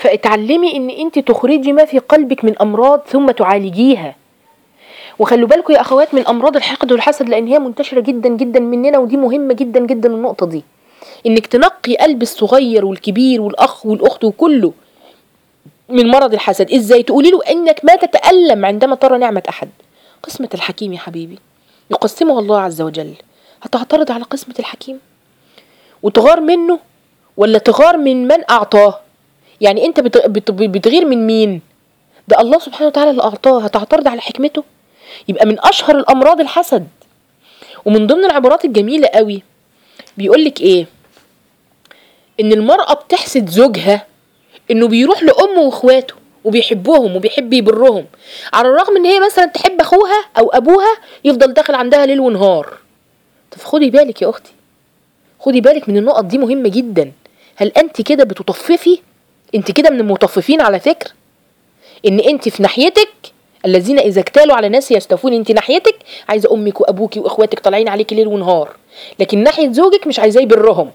فاتعلمي ان انت تخرجي ما في قلبك من امراض ثم تعالجيها وخلوا بالكم يا اخوات من امراض الحقد والحسد لان هي منتشره جدا جدا مننا ودي مهمه جدا جدا النقطه دي انك تنقي قلب الصغير والكبير والاخ والاخت وكله من مرض الحسد ازاي تقولي له انك ما تتالم عندما ترى نعمه احد قسمه الحكيم يا حبيبي يقسمها الله عز وجل هتعترض على قسمه الحكيم وتغار منه ولا تغار من من اعطاه يعني انت بت- بت- بتغير من مين ده الله سبحانه وتعالى اللي اعطاه هتعترض على حكمته يبقى من اشهر الامراض الحسد ومن ضمن العبارات الجميله قوي بيقول لك ايه ان المراه بتحسد زوجها انه بيروح لامه واخواته وبيحبهم وبيحب يبرهم على الرغم ان هي مثلا تحب اخوها او ابوها يفضل داخل عندها ليل ونهار طب خدي بالك يا اختي خدي بالك من النقط دي مهمه جدا هل انت كده بتطففي انت كده من المطففين على فكره ان انت في ناحيتك الذين اذا اكتالوا على ناس يستوفون انت ناحيتك عايزه امك وابوك واخواتك طالعين عليكي ليل ونهار لكن ناحيه زوجك مش عايزاه يبرهم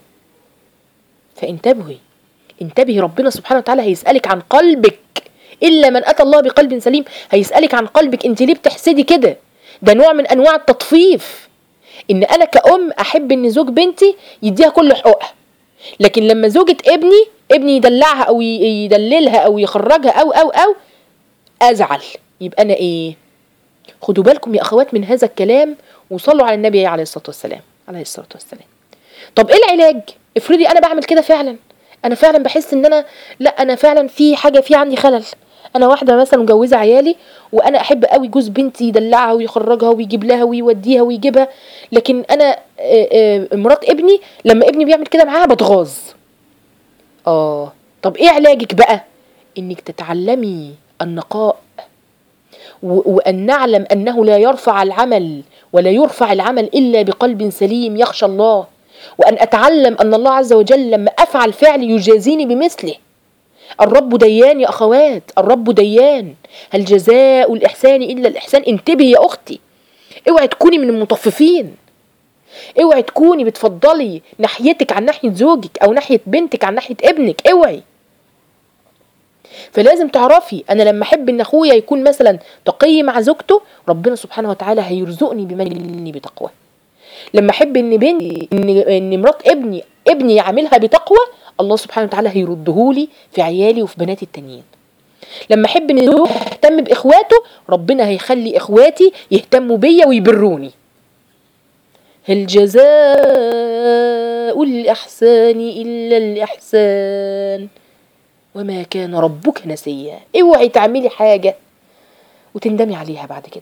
فانتبهي انتبهي ربنا سبحانه وتعالى هيسالك عن قلبك الا من اتى الله بقلب سليم هيسالك عن قلبك انت ليه بتحسدي كده ده نوع من انواع التطفيف ان انا كأم احب ان زوج بنتي يديها كل حقوقها لكن لما زوجة ابني ابني يدلعها او ي- يدللها او يخرجها او او او ازعل يبقى انا ايه خدوا بالكم يا اخوات من هذا الكلام وصلوا على النبي عليه الصلاه والسلام عليه الصلاه والسلام طب ايه العلاج افرضي انا بعمل كده فعلا انا فعلا بحس ان انا لا انا فعلا في حاجه في عندي خلل انا واحده مثلا مجوزه عيالي وانا احب قوي جوز بنتي يدلعها ويخرجها ويجيب لها ويوديها ويجيبها لكن انا آه، آه، مرات ابني لما ابني بيعمل كده معاها بتغاظ اه طب ايه علاجك بقى انك تتعلمي النقاء و- وأن نعلم أنه لا يرفع العمل ولا يرفع العمل إلا بقلب سليم يخشى الله وأن أتعلم أن الله عز وجل لما أفعل فعل يجازيني بمثله الرب ديان يا أخوات الرب ديان هل جزاء الإحسان إلا الإحسان انتبهي يا أختي اوعي تكوني من المطففين اوعي تكوني بتفضلي ناحيتك عن ناحية زوجك أو ناحية بنتك عن ناحية ابنك اوعي فلازم تعرفي انا لما احب ان اخويا يكون مثلا تقي مع زوجته ربنا سبحانه وتعالى هيرزقني بمن يلني بتقوى لما احب ان بنتي ان ان مرات ابني ابني يعملها بتقوى الله سبحانه وتعالى هيردهولي في عيالي وفي بناتي التانيين لما احب ان زوجي يهتم باخواته ربنا هيخلي اخواتي يهتموا بيا ويبروني هل جزاء الاحسان الا الاحسان وما كان ربك نسيا اوعي تعملي حاجة وتندمي عليها بعد كده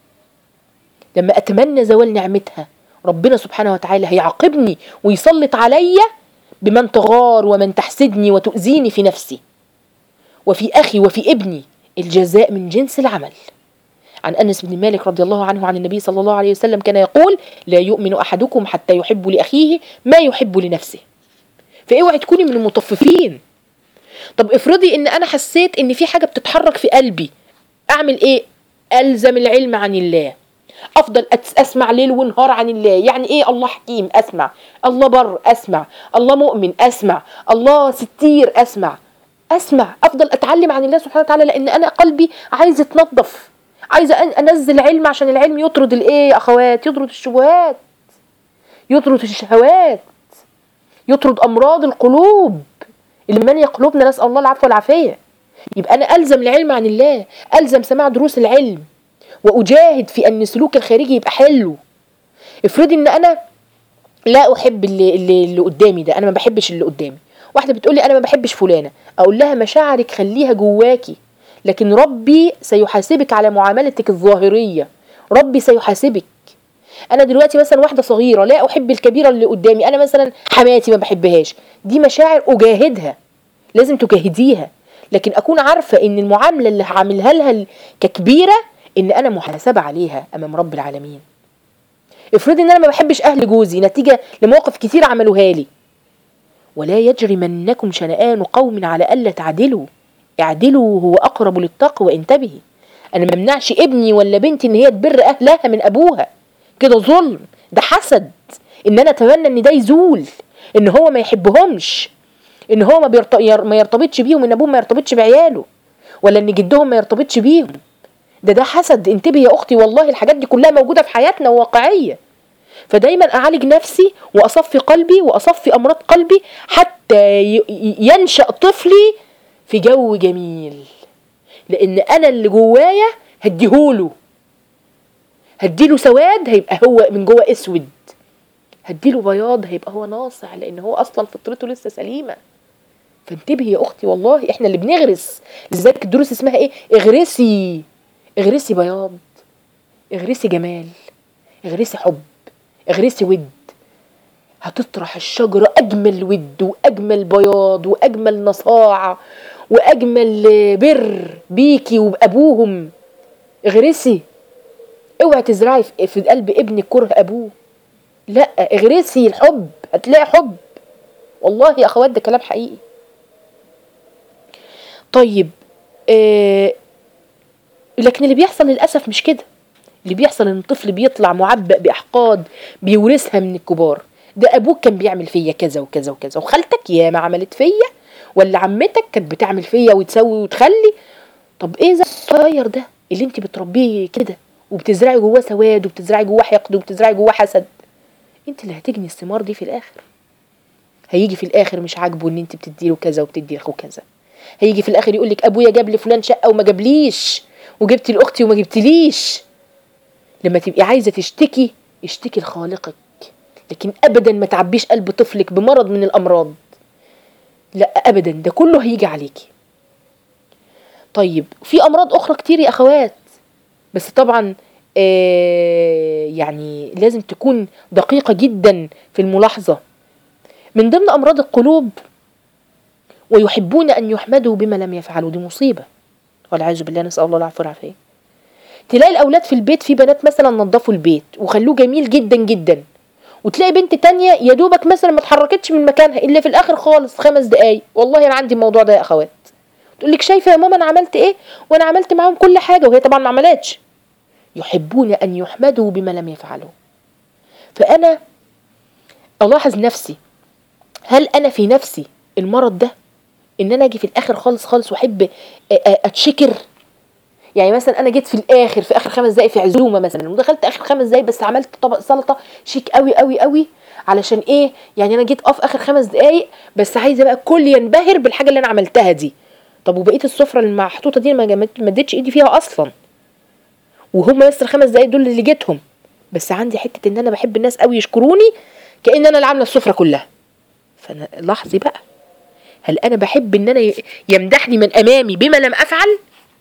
لما اتمنى زوال نعمتها ربنا سبحانه وتعالى هيعاقبني ويسلط عليا بمن تغار ومن تحسدني وتؤذيني في نفسي وفي اخي وفي ابني الجزاء من جنس العمل عن انس بن مالك رضي الله عنه عن النبي صلى الله عليه وسلم كان يقول لا يؤمن احدكم حتى يحب لاخيه ما يحب لنفسه فاوعي تكوني من المطففين طب افرضي ان انا حسيت ان في حاجه بتتحرك في قلبي اعمل ايه الزم العلم عن الله افضل أتس- اسمع ليل ونهار عن الله يعني ايه الله حكيم اسمع الله بر اسمع الله مؤمن اسمع الله ستير اسمع اسمع افضل اتعلم عن الله سبحانه وتعالى لان انا قلبي عايز يتنظف عايزه أن- انزل علم عشان العلم يطرد الايه يا اخوات يطرد الشبهات يطرد الشهوات يطرد امراض القلوب اللي من قلوبنا نسال الله العفو والعافيه يبقى انا الزم العلم عن الله الزم سماع دروس العلم واجاهد في ان سلوك الخارجي يبقى حلو افرضي ان انا لا احب اللي, اللي, اللي قدامي ده انا ما بحبش اللي قدامي واحده بتقول لي انا ما بحبش فلانه اقول لها مشاعرك خليها جواكي لكن ربي سيحاسبك على معاملتك الظاهريه ربي سيحاسبك انا دلوقتي مثلا واحده صغيره لا احب الكبيره اللي قدامي انا مثلا حماتي ما بحبهاش دي مشاعر اجاهدها لازم تجاهديها لكن اكون عارفه ان المعامله اللي هعملها لها ال- ككبيره ان انا محاسبه عليها امام رب العالمين افرضي ان انا ما بحبش اهل جوزي نتيجه لمواقف كتير عملوها لي ولا يجرمنكم شنآن قوم على الا تعدلوا اعدلوا هو اقرب للتقوى انتبهي انا ما امنعش ابني ولا بنتي ان هي تبر اهلها من ابوها كده ظلم ده حسد ان انا اتمنى ان ده يزول ان هو ما يحبهمش ان هو ما, بيرت... ير- ما يرتبطش بيهم ان ابوهم ما يرتبطش بعياله ولا ان جدهم ما يرتبطش بيهم ده ده حسد انتبهي يا اختي والله الحاجات دي كلها موجوده في حياتنا وواقعيه فدايما اعالج نفسي واصفي قلبي واصفي امراض قلبي حتى ي- ي- ينشا طفلي في جو جميل لان انا اللي جوايا هديهوله هديله سواد هيبقى هو من جوه اسود هديله بياض هيبقى هو ناصع لان هو اصلا فطرته لسه سليمه فانتبهي يا اختي والله احنا اللي بنغرس لذلك الدروس اسمها ايه اغرسي اغرسي بياض اغرسي جمال اغرسي حب اغرسي ود هتطرح الشجرة أجمل ود وأجمل بياض وأجمل نصاعة وأجمل بر بيكي وبأبوهم اغرسي اوعي تزرعي في- في قلب ابنك كره أبوه لا اغرسي الحب هتلاقي حب والله يا أخوات ده كلام حقيقي طيب آه لكن اللي بيحصل للأسف مش كده اللي بيحصل ان الطفل بيطلع معبأ بأحقاد بيورثها من الكبار ده ابوك كان بيعمل فيا كذا وكذا وكذا وخالتك يا ما عملت فيا ولا عمتك كانت بتعمل فيا وتسوي وتخلي طب ايه ده الصغير ده اللي انت بتربيه كده وبتزرعي جواه سواد وبتزرعي جواه حقد وبتزرعي جواه حسد انت اللي هتجني الثمار دي في الاخر هيجي في الاخر مش عاجبه ان انت بتديله كذا وبتدي لاخوه كذا هيجي في الاخر يقول لك ابويا جاب لي فلان شقه وما جابليش وجبتي لاختي وما جبتليش لما تبقي عايزه تشتكي اشتكي لخالقك لكن ابدا ما تعبيش قلب طفلك بمرض من الامراض لا ابدا ده كله هيجي عليكي طيب في امراض اخرى كتير يا اخوات بس طبعا آه يعني لازم تكون دقيقة جدا في الملاحظة من ضمن أمراض القلوب ويحبون أن يحمدوا بما لم يفعلوا دي مصيبة والعياذ بالله نسأل الله العفو والعافية تلاقي الأولاد في البيت في بنات مثلا نظفوا البيت وخلوه جميل جدا جدا وتلاقي بنت تانية يا دوبك مثلا ما اتحركتش من مكانها إلا في الآخر خالص خمس دقايق والله أنا عندي الموضوع ده يا أخوات تقول لك شايفة يا ماما أنا عملت إيه وأنا عملت معاهم كل حاجة وهي طبعا ما عملتش يحبون أن يحمدوا بما لم يفعلوا فأنا ألاحظ نفسي هل أنا في نفسي المرض ده إن أنا أجي في الآخر خالص خالص وأحب أ- أ- أتشكر يعني مثلا انا جيت في الاخر في اخر خمس دقايق في عزومه مثلا ودخلت اخر خمس دقايق بس عملت طبق سلطه شيك قوي قوي قوي علشان ايه يعني انا جيت اه في اخر خمس دقايق بس عايزه بقى الكل ينبهر بالحاجه اللي انا عملتها دي طب وبقيه السفره المحطوطه دي ما جمت- ما اديتش ايدي فيها اصلا وهم بس الخمس دقايق دول اللي جيتهم بس عندي حته ان انا بحب الناس قوي يشكروني كان انا اللي عامله السفره كلها فانا لاحظي بقى هل انا بحب ان انا ي- يمدحني من امامي بما لم افعل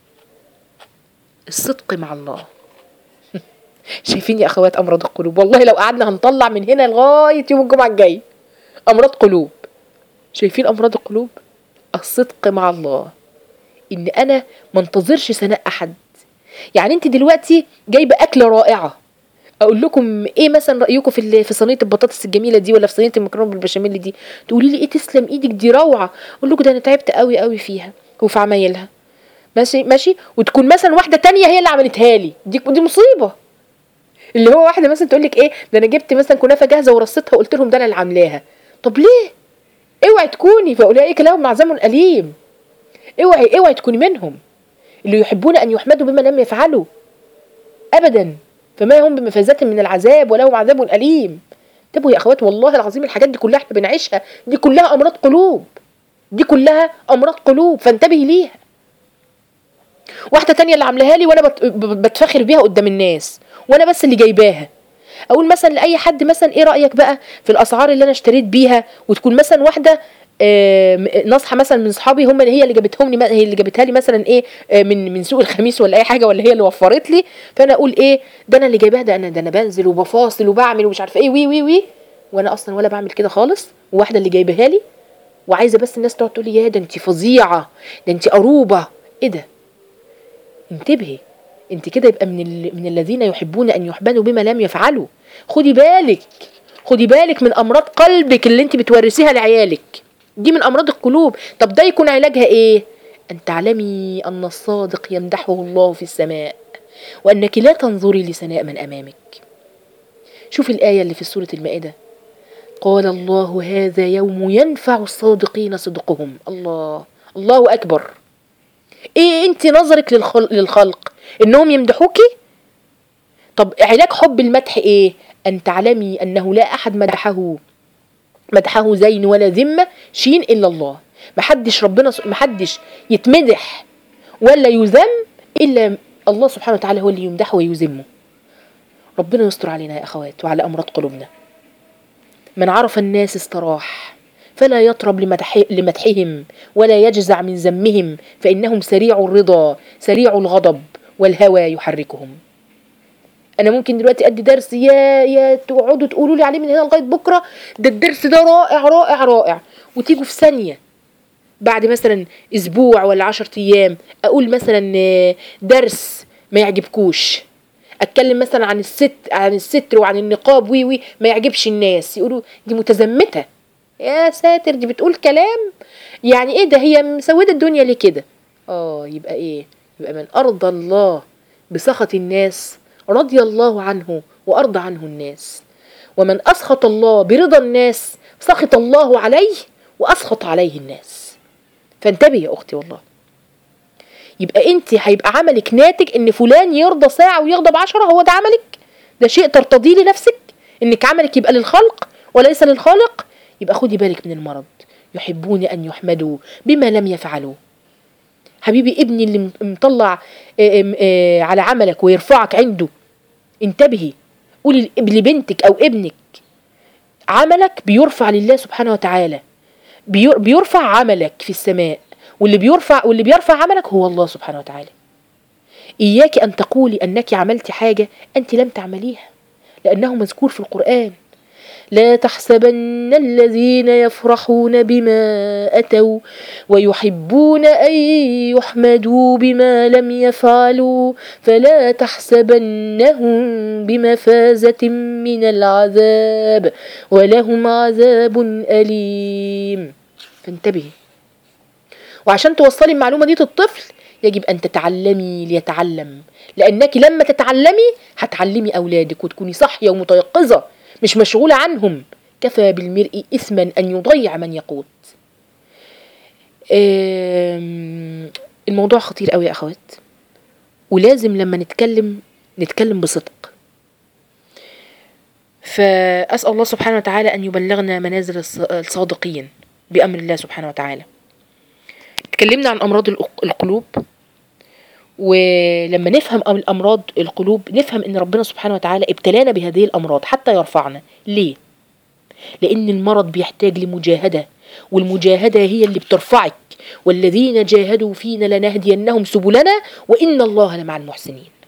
الصدق مع الله شايفين يا اخوات امراض القلوب والله لو قعدنا هنطلع من هنا لغايه يوم الجمعه الجاي امراض قلوب شايفين امراض القلوب الصدق مع الله ان انا ما انتظرش ثناء احد يعني انت دلوقتي جايبه اكله رائعه اقول لكم ايه مثلا رايكم في ال- في صينيه البطاطس الجميله دي ولا في صينيه المكرونه بالبشاميل دي تقولي لي ايه تسلم ايدك دي روعه اقول لكم ده انا تعبت قوي قوي فيها وفي عمايلها ماشي ماشي وتكون مثلا واحده تانية هي اللي عملتها لي دي دي مصيبه اللي هو واحده مثلا تقول لك ايه ده انا جبت مثلا كنافه جاهزه ورصيتها وقلت لهم ده انا اللي عاملاها طب ليه اوعي تكوني فاولئك لهم عذاب اليم اوعي اوعي تكوني منهم اللي يحبون ان يحمدوا بما لم يفعلوا ابدا فما هم بمفازات من العذاب ولهم عذاب اليم انتبهوا يا اخوات والله العظيم الحاجات دي كلها احنا بنعيشها دي كلها امراض قلوب دي كلها امراض قلوب فانتبهي ليها واحده تانية اللي عاملاها لي وانا بت- ب- بتفخر بيها قدام الناس وانا بس اللي جايباها اقول مثلا لاي حد مثلا ايه رايك بقى في الاسعار اللي انا اشتريت بيها وتكون مثلا واحده آه، م- ناصحه مثلا من اصحابي هم اللي هي اللي جابتهم لي هي اللي جابتها لي مثلا ايه آه، من من سوق الخميس ولا اي حاجه ولا هي اللي وفرت لي فانا اقول ايه ده انا اللي جايباها ده انا ده انا بنزل وبفاصل وبعمل ومش عارفه ايه وي وي وي وانا اصلا ولا بعمل كده خالص وواحده اللي جايباها لي وعايزه بس الناس تقعد تقول لي يا ده انت فظيعه ده انت قروبه ايه ده انتبهي انت كده يبقى من ال... من الذين يحبون ان يحمدوا بما لم يفعلوا خدي بالك خدي بالك من امراض قلبك اللي انت بتورثيها لعيالك دي من امراض القلوب طب ده يكون علاجها ايه ان تعلمي ان الصادق يمدحه الله في السماء وانك لا تنظري لسناء من امامك شوفي الايه اللي في سوره المائده قال الله هذا يوم ينفع الصادقين صدقهم الله الله أكبر ايه انت نظرك للخل... للخلق انهم يمدحوكي طب علاج حب المدح ايه ان تعلمي انه لا احد مدحه مدحه زين ولا ذمة شين الا الله محدش ربنا س- محدش يتمدح ولا يذم الا الله سبحانه وتعالى هو اللي يمدحه ويذمه ربنا يستر علينا يا اخوات وعلى امراض قلوبنا من عرف الناس استراح فلا يطرب لمدح لمدحهم ولا يجزع من ذمهم فإنهم سريع الرضا سريع الغضب والهوى يحركهم أنا ممكن دلوقتي أدي درس يا يا تقعدوا تقولوا لي عليه من هنا لغاية بكرة ده الدرس ده رائع رائع رائع وتيجوا في ثانية بعد مثلا أسبوع ولا عشر أيام أقول مثلا آه، درس ما يعجبكوش اتكلم مثلا عن الست عن الستر وعن النقاب وي وي ما يعجبش الناس يقولوا دي متزمته يا ساتر دي بتقول كلام يعني ايه ده هي مسوده الدنيا ليه كده اه يبقى ايه يبقى من ارضى الله بسخط الناس رضي الله عنه وارضى عنه الناس ومن اسخط الله برضا الناس سخط الله عليه واسخط عليه الناس فانتبهي يا اختي والله يبقى انت هيبقى عملك ناتج ان فلان يرضى ساعة ويغضب عشرة هو ده عملك ده شيء ترتضيه لنفسك انك عملك يبقى للخلق وليس للخالق يبقى خدي بالك من المرض يحبون ان يحمدوا بما لم يفعلوا حبيبي ابني اللي م- مطلع آه، آم، آه، على عملك ويرفعك عنده انتبهي قولي لبنتك او ابنك عملك بيرفع لله سبحانه وتعالى بير- بيرفع عملك في السماء واللي بيرفع واللي بيرفع عملك هو الله سبحانه وتعالى إياك أن تقولي أنك عملت حاجة أنت لم تعمليها لأنه مذكور في القرآن لا تحسبن الذين يفرحون بما أتوا ويحبون أن يحمدوا بما لم يفعلوا فلا تحسبنهم بمفازة من العذاب ولهم عذاب أليم فانتبهي وعشان توصلي المعلومة دي للطفل يجب أن تتعلمي ليتعلم لأنك لما تتعلمي هتعلمي أولادك وتكوني صاحية ومتيقظة مش مشغولة عنهم كفى بالمرء إثما أن يضيع من يقوت آم، الموضوع خطير قوي يا أخوات ولازم لما نتكلم نتكلم بصدق فأسأل الله سبحانه وتعالى أن يبلغنا منازل الص- الصادقين بأمر الله سبحانه وتعالى اتكلمنا عن امراض الق- القلوب ولما نفهم أم- الامراض القلوب نفهم ان ربنا سبحانه وتعالى ابتلانا بهذه الامراض حتى يرفعنا ليه لان المرض بيحتاج لمجاهده والمجاهده هي اللي بترفعك والذين جاهدوا فينا لنهدينهم سبلنا وان الله لمع المحسنين